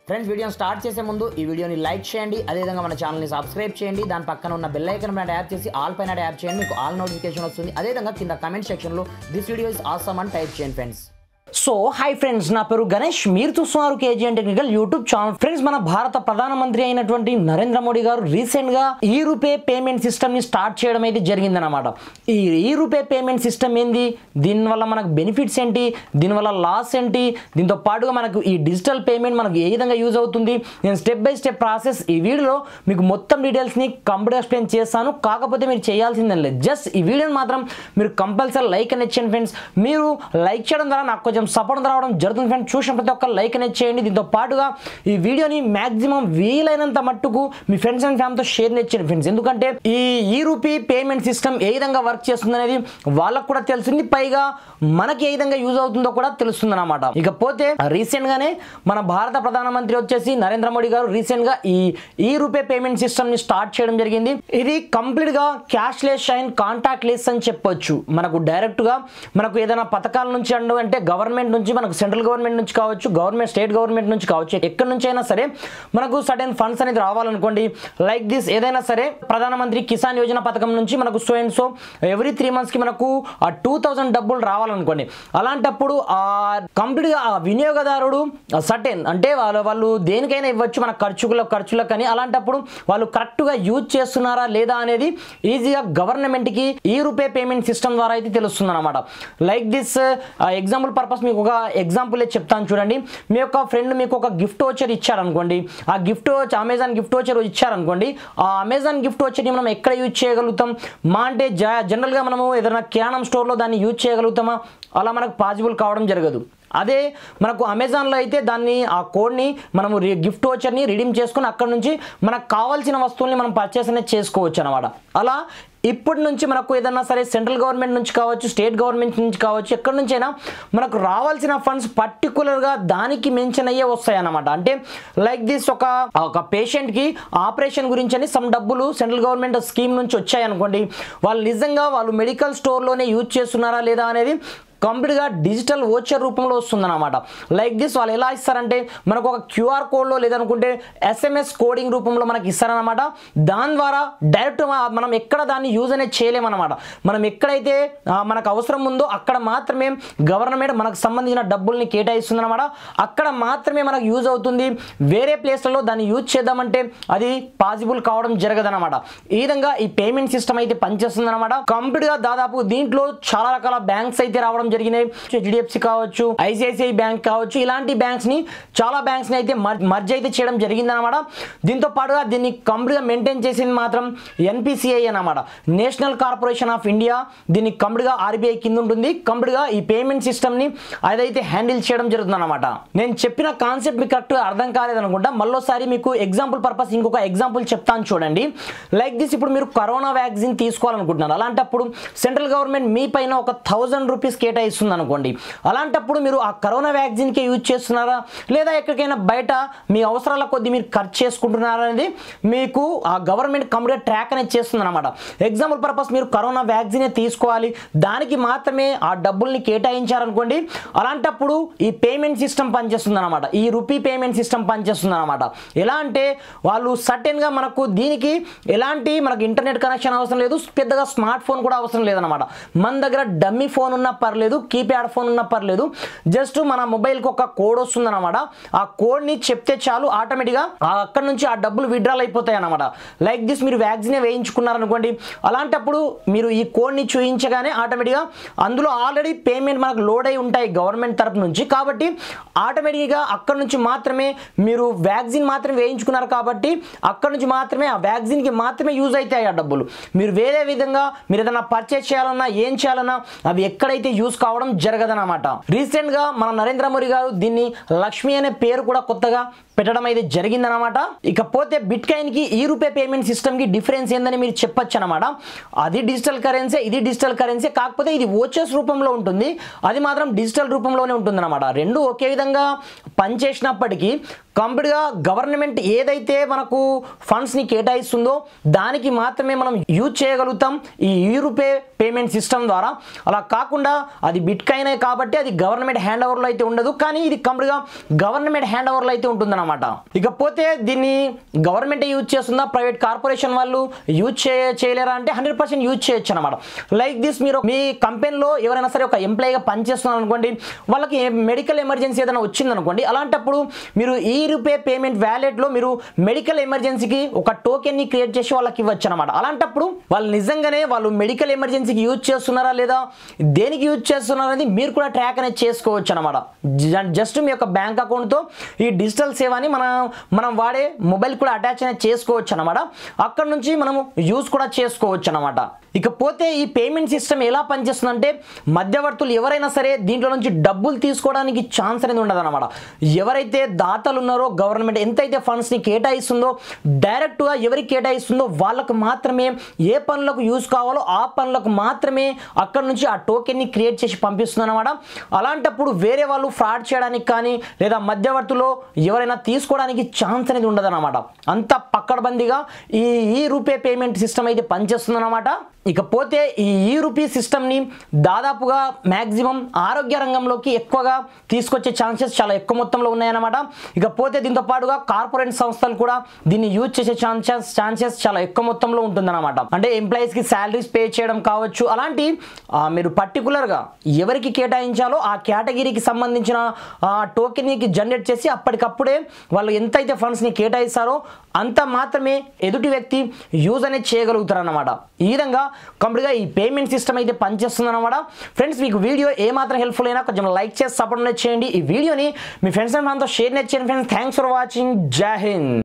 friends వీడియోని start చేసే ముందు ఈ వీడియోని లైక్ చేయండి అదేవిధంగా మన ఛానల్ని సబ్స్క్రైబ్ చేయండి దాని పక్కన ఉన్న బెల్ ఐకన్ పైన ట్యాప్ చేసి ఆల్ పైన ట్యాప్ చేయండి మీకు ఆల్ నోటిఫికేషన్ వస్తుంది అదేవిధంగా కింద కమెంట్ సెక్షన్లో దిస్ వీడియో ఇస్ ఆసమ్ అని టైప్ చేయండి ఫ్రెండ్స్ సో హాయ్ ఫ్రెండ్స్ నా పేరు గణేష్ మీరు చూస్తున్నారు KGN technical YouTube channel friends మన భారత ప్రధానమంత్రి అయినటువంటి నరేంద్ర మోడీ గారు రీసెంట్ గా ఈ రూపే పేమెంట్ సిస్టమ్ ని స్టార్ట్ చేయడం అయితే జరిగిందనమాట ఈ ఈ రూపే పేమెంట్ సిస్టమ్ ఏంది దీనివల్ల మనకు బెనిఫిట్స్ ఏంటి దీనివల్ల లాస్ ఏంటి దీంతో పాటుగా మనకు ఈ డిజిటల్ పేమెంట్ మనకు ఏ విధంగా యూజ్ అవుతుంది నేను స్టెప్ బై స్టెప్ ప్రాసెస్ ఈ వీడియోలో మీకు మొత్తం డీటెయిల్స్ ని కంప్లీట్ ఎక్స్ప్లెయిన్ చేస్తాను కాకపోతే మీరు చేయాల్సిందే లేదు జస్ట్ ఈ వీడియోని మాత్రం మీరు కంపల్సరీ లైక్ అనేది చేయండి ఫ్రెండ్స్ మీరు లైక్ చేయడం ద్వారా నాకు కొంచెం సపోర్ట్ రావడం జరుగుతుంది ఫ్రెండ్స్ చూసిన ప్రతి ఒక్క లైక్ అనేది చేయండి దీంతో పాటుగా ఈ వీడియోని మాక్సిమం వీలైనంత మట్టుకు మీ ఫ్రెండ్స్ అండ్ ఫ్యామిలీతో షేర్ చేయండి ఫ్రెండ్స్ ఎందుకంటే ఈ ఈ రూపీ పేమెంట్ సిస్టమ్ ఏ విధంగా వర్క్ చేస్తుంది అనేది వాళ్ళకు కూడా తెలిసింది పైగా మనకి ఏ విధంగా యూజ్ అవుతుందో కూడా తెలుస్తుంది అనమాట ఇకపోతే రీసెంట్ గానే మన భారత ప్రధానమంత్రి వచ్చేసి నరేంద్ర మోడీ గారు రీసెంట్ గా ఈ ఈ రూపే పేమెంట్ సిస్టమ్ ని స్టార్ట్ చేయడం జరిగింది ఇది కంప్లీట్ గా cashless and contactless అని చెప్పొచ్చు మనకు డైరెక్ట్ గా మనకు ఏదైనా పథకాల నుంచి అండు అంటే గవర్నమెంట్ నుంచి మనకు సెంట్రల్ గవర్నమెంట్ నుంచి కావచ్చు గవర్నమెంట్ స్టేట్ గవర్నమెంట్ నుంచి కావచ్చు ఎక్కడి నుంచి అయినా సరే మనకు సడన్ ఫండ్స్ అనేది రావాలనుకోండి లైక్ దిస్ ఏదైనా సరే ప్రధానమంత్రి కిసాన్ యోజన పథకం నుంచి మనకు so and so every three మంత్స్కి మనకు ఆ టూ థౌజండ్ డబ్బులు రావాలనుకోండి అలాంటప్పుడు ఆ కంప్లీట్గా ఆ వినియోగదారుడు సటెన్ అంటే వాళ్ళు వాళ్ళు దేనికైనా ఇవ్వచ్చు మన ఖర్చుల ఖర్చులకు కానీ అలాంటప్పుడు వాళ్ళు కరెక్ట్గా యూజ్ చేస్తున్నారా లేదా అనేది ఈజీగా గవర్నమెంట్కి ఈ రూపే పేమెంట్ సిస్టమ్ ద్వారా అయితే తెలుస్తుంది అనమాట లైక్ దిస్ ఎగ్జాంపుల్ పర్పస్ మీకు ఒక ఎగ్జాంపుల్ చెప్తాను చూడండి మీ యొక్క ఫ్రెండ్ మీకు ఒక గిఫ్ట్ వచ్చర్ ఇచ్చారనుకోండి ఆ గిఫ్ట్ అమెజాన్ గిఫ్ట్ వచ్చర్ ఇచ్చారనుకోండి ఆ అమెజాన్ గిఫ్ట్ వచ్చర్ని మనం ఎక్కడ యూజ్ చేయగలుగుతాం మా అంటే జ- జనరల్గా మనము ఏదైనా కిరాణం స్టోర్లో దాన్ని యూజ్ చేయగలుగుతామా అలా మనకు పాసిబుల్ కావడం జరగదు అదే మనకు అమెజాన్లో అయితే దాన్ని ఆ కోడ్ని మనము రి- గిఫ్ట్ వచ్చర్ని రిడీమ్ చేసుకుని అక్కడ నుంచి మనకు కావాల్సిన వస్తువుల్ని మనం పర్చేస్ అనేది చేసుకోవచ్చు అనమాట అలా ఇప్పటి నుంచి మనకు ఏదన్నా సరే సెంట్రల్ గవర్నమెంట్ నుంచి కావచ్చు స్టేట్ గవర్నమెంట్ నుంచి కావచ్చు ఎక్కడి నుంచైనా మనకు రావాల్సిన ఫండ్స్ పర్టికులర్గా దానికి మెన్షన్ అయ్యే వస్తాయి అన్నమాట అంటే లైక్ దిస్ ఒక ఒక పేషెంట్కి ఆపరేషన్ గురించి అని సమ్ డబ్బులు సెంట్రల్ గవర్నమెంట్ స్కీమ్ నుంచి వచ్చాయి అనుకోండి వాళ్ళు నిజంగా వాళ్ళు మెడికల్ స్టోర్లోనే యూజ్ చేస్తున్నారా లేదా అనేది కంప్లీట్గా డిజిటల్ ఓచర్ రూపంలో వస్తుందన్నమాట లైక్ దిస్ వాళ్ళు ఎలా ఇస్తారంటే మనకు ఒక క్యూఆర్ కోడ్లో లేదనుకుంటే ఎస్ఎంఎస్ కోడింగ్ రూపంలో మనకి ఇస్తారనమాట దాని ద్వారా డైరెక్ట్ మనం ఎక్కడ దాన్ని యూజ్ అనేది చేయలేమన్నమాట మనం ఎక్కడైతే ఆ, మనకు అవసరం ఉందో అక్కడ మాత్రమే గవర్నమెంట్ మనకు సంబంధించిన డబ్బుల్ని కేటాయిస్తుందన్నమాట అక్కడ మాత్రమే మనకు యూజ్ అవుతుంది వేరే ప్లేస్లలో దాన్ని యూజ్ చేద్దామంటే అది పాసిబుల్ కావడం జరగదన్నమాట ఈ విధంగా ఈ పేమెంట్ సిస్టమ్ అయితే పనిచేస్తుంది అనమాట కంప్లీట్ గా దాదాపు దీంట్లో చాలా రకాల బ్యాంక్స్ అయితే రావడం జరిగినాయి హెచ్డిఎఫ్సి కావచ్చు ఐసిఐసిఐ బ్యాంక్ కావచ్చు ఇలాంటి బ్యాంక్స్ ని చాలా బ్యాంక్స్ ని అయితే మర్జ్ అయితే చేయడం జరిగింది అనమాట దీంతో పాటుగా దీన్ని కంప్లీట్ గా మెయింటైన్ చేసింది మాత్రం ఎన్పిసిఐ అన్నమాట నేషనల్ కార్పొరేషన్ ఆఫ్ ఇండియా దీన్ని కంప్లీట్ గా ఆర్బీఐ కింద ఉంటుంది కంప్లీట్ గా ఈ పేమెంట్ సిస్టమ్ ని అదైతే హ్యాండిల్ చేయడం జరుగుతుంది అనమాట నేను చెప్పిన కాన్సెప్ట్ మీకు కరెక్ట్ అర్థం కాలేదనుకుంటా మళ్ళీసారి మీకు ఎగ్జాంపుల్ పర్పస్ ఇంకొక ఎగ్జాంపుల్ చెప్తాను చూడండి లైక్ దిస్ ఇప్పుడు మీరు కరోనా వ్యాక్సిన్ తీసుకోవాలనుకుంటున్నారు అలాంటప్పుడు సెంట్రల్ గవర్నమెంట్ మీ పైన ఒక థౌజండ్ రూపీస్ కేటాయిస్తుంది అనుకోండి అలాంటప్పుడు మీరు ఆ కరోనా వ్యాక్సిన్కే యూజ్ చేస్తున్నారా లేదా ఎక్కడికైనా బయట మీ అవసరాల కొద్దీ మీరు ఖర్చు చేసుకుంటున్నారా అనేది మీకు ఆ గవర్నమెంట్ కంప్లీట్ ట్రాక్ అనేది చేస్తుంది అనమాట ఎగ్జాంపుల్ పర్పస్ మీరు కరోనా వ్యాక్సినే తీసుకోవాలి దానికి మాత్రమే ఆ డబ్బుల్ని కేటాయించారనుకోండి అలాంటప్పుడు ఈ పేమెంట్ సిస్టమ్ పనిచేస్తుంది అనమాట ఈ రూపీ పేమెంట్ సిస్టమ్ పనిచేస్తుంది అనమాట ఎలా అంటే వాళ్ళు సర్టెన్గా మనకు దీనికి ఎలాంటి మనకు ఇంటర్నెట్ కనెక్షన్ అవసరం లేదు పెద్దగా స్మార్ట్ ఫోన్ కూడా అవసరం లేదనమాట మన దగ్గర డమ్మీ ఫోన్ ఉన్నా పర్లేదు కీప్యాడ్ ఫోన్ ఉన్నా పర్లేదు జస్ట్ మన మొబైల్కి ఒక కోడ్ వస్తుందన్నమాట ఆ కోడ్ని చెప్తే చాలు ఆటోమేటిక్గా అక్కడ నుంచి ఆ డబ్బులు విడ్రాల్ అయిపోతాయి అనమాట లైక్ దిస్ మీరు వ్యాక్సినే వేయించుకున్నారనుకోండి అలాంటప్పుడు మీరు ఈ కోడ్ని చూపించగానే ఆటోమేటిక్గా అందులో ఆల్రెడీ పేమెంట్ మనకు లోడ్ అయి ఉంటాయి గవర్నమెంట్ తరపు నుంచి కాబట్టి ఆటోమేటిక్గా అక్కడ నుంచి మాత్రమే మీరు వ్యాక్సిన్ మాత్రమే వేయించుకున్నారు కాబట్టి అక్కడ నుంచి మాత్రమే ఆ వ్యాక్సిన్కి మాత్రమే యూజ్ అవుతాయి ఆ డబ్బులు మీరు వేరే విధంగా మీరు ఏదైనా పర్చేస్ చేయాలన్నా ఏం చేయాలన్నా అవి ఎక్కడైతే యూజ్ కావడం జరగదన్నమాట రీసెంట్గా మన నరేంద్ర మోడీ గారు దీన్ని లక్ష్మి అనే పేరు కూడా కొత్తగా పెట్టడం అయితే జరిగిందనమాట ఇకపోతే బిట్ కి ఈ రూపే పేమెంట్ సిస్టమ్ కి డిఫరెన్స్ ఏందని మీరు చెప్పొచ్చు అనమాట అది డిజిటల్ కరెన్సీ ఇది డిజిటల్ కరెన్సీ కాకపోతే ఇది ఓచెస్ రూపంలో ఉంటుంది అది మాత్రం డిజిటల్ రూపంలోనే ఉంటుంది అనమాట రెండు ఒకే విధంగా పనిచేసినప్పటికీ కంప్లీట్గా గవర్నమెంట్ ఏదైతే మనకు ఫండ్స్ని కేటాయిస్తుందో దానికి మాత్రమే మనం యూజ్ చేయగలుగుతాం ఈ ఈ రూపే పేమెంట్ సిస్టమ్ ద్వారా అలా కాకుండా అది బిట్ కాయినే కాబట్టి అది గవర్నమెంట్ హ్యాండ్ ఓవర్లో అయితే ఉండదు కానీ ఇది కంప్లీట్గా గవర్నమెంట్ హ్యాండ్ ఓవర్లో అయితే ఉంటుందన్నమాట ఇకపోతే దీన్ని గవర్నమెంట్ యూజ్ చేస్తుందా ప్రైవేట్ కార్పొరేషన్ వాళ్ళు యూజ్ చే చేయలేరా అంటే హండ్రెడ్ పర్సెంట్ యూజ్ చేయొచ్చు అనమాట లైక్ దిస్ మీరు మీ కంపెనీలో ఎవరైనా సరే ఒక ఎంప్లాయీగా పనిచేస్తున్నారు అనుకోండి వాళ్ళకి మెడికల్ ఎమర్జెన్సీ ఏదైనా వచ్చిందనుకోండి అలాంటప్పుడు మీరు ఈ రూపే పేమెంట్ వ్యాలెట్లో మీరు మెడికల్ ఎమర్జెన్సీకి ఒక టోకెన్ని క్రియేట్ చేసి వాళ్ళకి ఇవ్వచ్చు అనమాట అలాంటప్పుడు వాళ్ళు నిజంగానే వాళ్ళు మెడికల్ ఎమర్జెన్సీకి యూజ్ చేస్తున్నారా లేదా దేనికి యూజ్ చేస్తున్నారా అనేది మీరు కూడా ట్రాక్ అనేది చేసుకోవచ్చు అనమాట జస్ట్ మీ యొక్క బ్యాంక్ అకౌంట్తో ఈ డిజిటల్ సేవని మనం మనం వాడే మొబైల్ కూడా అటాచ్ అనేది చేసుకోవచ్చు అనమాట అక్కడ నుంచి మనము యూజ్ కూడా చేసుకోవచ్చు అనమాట ఇకపోతే ఈ పేమెంట్ సిస్టమ్ ఎలా పనిచేస్తుందంటే మధ్యవర్తులు ఎవరైనా సరే దీంట్లో నుంచి డబ్బులు తీసుకోవడానికి ఛాన్స్ అనేది ఉండదు అనమాట ఎవరైతే దాతలు ఉన్నారో గవర్నమెంట్ ఎంతైతే ఫండ్స్ని కేటాయిస్తుందో డైరెక్ట్గా ఎవరికి కేటాయిస్తుందో వాళ్ళకు మాత్రమే ఏ పనులకు యూజ్ కావాలో ఆ పనులకు మాత్రమే అక్కడ నుంచి ఆ టోకెన్ని క్రియేట్ చేసి పంపిస్తుంది అనమాట అలాంటప్పుడు వేరే వాళ్ళు ఫ్రాడ్ చేయడానికి కానీ లేదా మధ్యవర్తులు ఎవరైనా తీసుకోవడానికి ఛాన్స్ అనేది ఉండదన్నమాట అంత పక్కడబందిగా ఈ ఈ రూపే పేమెంట్ సిస్టమ్ అయితే పనిచేస్తుందన్నమాట ఇకపోతే ఈ ఈ రూపీ సిస్టమ్ని దాదాపుగా మ్యాక్సిమం ఆరోగ్య రంగంలోకి ఎక్కువగా తీసుకొచ్చే ఛాన్సెస్ చాలా ఎక్కువ మొత్తంలో ఉన్నాయన్నమాట ఇకపోతే దీంతో పాటుగా కార్పొరేట్ సంస్థలు కూడా దీన్ని యూజ్ చేసే ఛాన్సెస్ ఛాన్సెస్ చాలా ఎక్కువ మొత్తంలో ఉంటుందన్నమాట అంటే ఎంప్లాయీస్కి శాలరీస్ పే చేయడం కావచ్చు అలాంటి ఆ, మీరు పర్టికులర్గా ఎవరికి కేటాయించాలో ఆ కేటగిరీకి సంబంధించిన టోకెన్కి జనరేట్ చేసి అప్పటికప్పుడే వాళ్ళు ఎంతైతే ఫండ్స్ని కేటాయిస్తారో అంత మాత్రమే ఎదుటి వ్యక్తి యూజ్ అనేది చేయగలుగుతారు అన్నమాట ఈ విధంగా కంప్లీట్గా ఈ పేమెంట్ సిస్టమ్ అయితే పనిచేస్తుంది అనమాట ఫ్రెండ్స్ మీకు వీడియో ఏమాత్రం హెల్ప్ఫుల్ అయినా కొంచెం లైక్ చేసి సపోర్ట్ అనేది చేయండి ఈ వీడియోని మీ ఫ్రెండ్స్ అండ్ మనతో షేర్ అనేది చేయండి ఫ్రెండ్స్ థ్యాంక్స్ ఫర్ వాచింగ్ జై హింద్